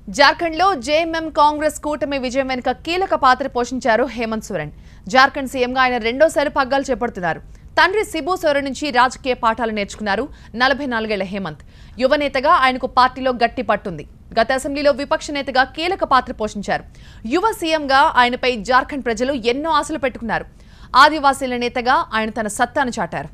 జార్ఖండ్లో జేఎంఎం కాంగ్రెస్ కూటమి విజయం వెనుక కీలక పాత్ర పోషించారు హేమంత్ సోరెన్ జార్ఖండ్ సీఎంగా ఆయన రెండోసారి పగ్గాలు చేపడుతున్నారు తండ్రి సిబు సోరెన్ నుంచి రాజకీయ పాఠాలు నేర్చుకున్నారు నలభై నాలుగేళ్ల హేమంత్ యువనేతగా ఆయనకు పార్టీలో గట్టి పట్టుంది గత అసెంబ్లీలో విపక్ష నేతగా కీలక పాత్ర పోషించారు యువ సీఎంగా ఆయనపై జార్ఖండ్ ప్రజలు ఎన్నో ఆశలు పెట్టుకున్నారు ఆదివాసీల నేతగా ఆయన తన సత్తాను చాటారు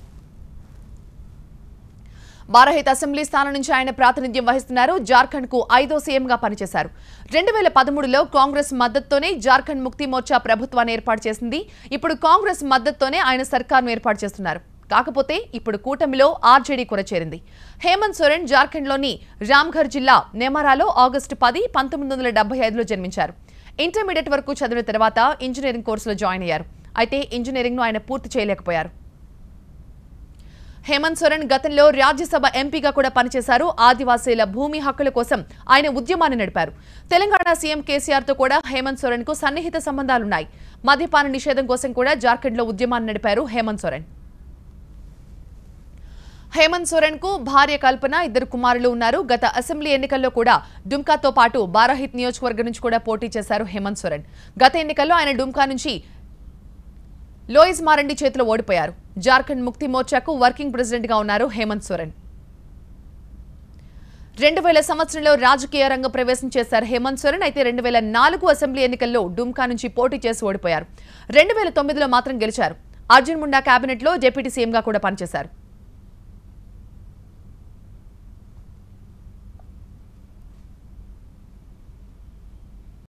బారహిత్ అసెంబ్లీ స్థానం నుంచి ఆయన ప్రాతినిధ్యం వహిస్తున్నారు జార్ఖండ్ కు ఐదో సీఎంగా పనిచేశారు రెండు వేల పదమూడులో కాంగ్రెస్ మద్దతుతోనే జార్ఖండ్ ముక్తి మోర్చా ప్రభుత్వాన్ని ఏర్పాటు చేసింది ఇప్పుడు కాంగ్రెస్ మద్దతుతోనే ఆయన సర్కార్ను ఏర్పాటు చేస్తున్నారు కాకపోతే ఇప్పుడు కూటమిలో ఆర్జేడీ కూడా చేరింది హేమంత్ సోరెన్ జార్ఖండ్లోని రామ్ఘర్ జిల్లా నెమరాలో ఆగస్టు పది పంతొమ్మిది వందల డెబ్బై ఐదులో జన్మించారు ఇంటర్మీడియట్ వరకు చదివిన తర్వాత ఇంజనీరింగ్ కోర్సులో జాయిన్ అయ్యారు అయితే ఇంజనీరింగ్ను ఆయన పూర్తి చేయలేకపోయారు హేమంత్ సోరెన్ గతంలో రాజ్యసభ ఎంపీగా కూడా పనిచేశారు ఆదివాసీల భూమి హక్కుల కోసం ఆయన ఉద్యమాన్ని నడిపారు తెలంగాణ సీఎం కేసీఆర్ తో కూడా హేమంత్ సోరెన్ కు సన్నిహిత సంబంధాలున్నాయి మద్యపాన నిషేధం కోసం కూడా జార్ఖండ్లో ఉద్యమాన్ని నడిపారు హేమంత్ సోరెన్ హేమంత్ సోరెన్ కు భార్య కల్పన ఇద్దరు కుమారులు ఉన్నారు గత అసెంబ్లీ ఎన్నికల్లో కూడా డుమ్కాతో పాటు బారాహిత్ నియోజకవర్గం నుంచి కూడా పోటీ చేశారు హేమంత్ సోరెన్ గత ఎన్నికల్లో ఆయన డుమ్కా నుంచి లోయిస్ మారండి చేతిలో ఓడిపోయారు జార్ఖండ్ ముక్తి మోర్చాకు వర్కింగ్ ప్రెసిడెంట్ గా ఉన్నారు హేమంత్ సోరెన్ రెండు వేల సంవత్సరంలో రాజకీయ రంగ ప్రవేశం చేశారు హేమంత్ సోరెన్ అయితే రెండు వేల నాలుగు అసెంబ్లీ ఎన్నికల్లో డుమ్కా నుంచి పోటీ చేసి ఓడిపోయారు రెండు వేల తొమ్మిదిలో మాత్రం గెలిచారు అర్జున్ ముండా కేబినెట్ లో డిప్యూటీ సీఎంగా కూడా పనిచేశారు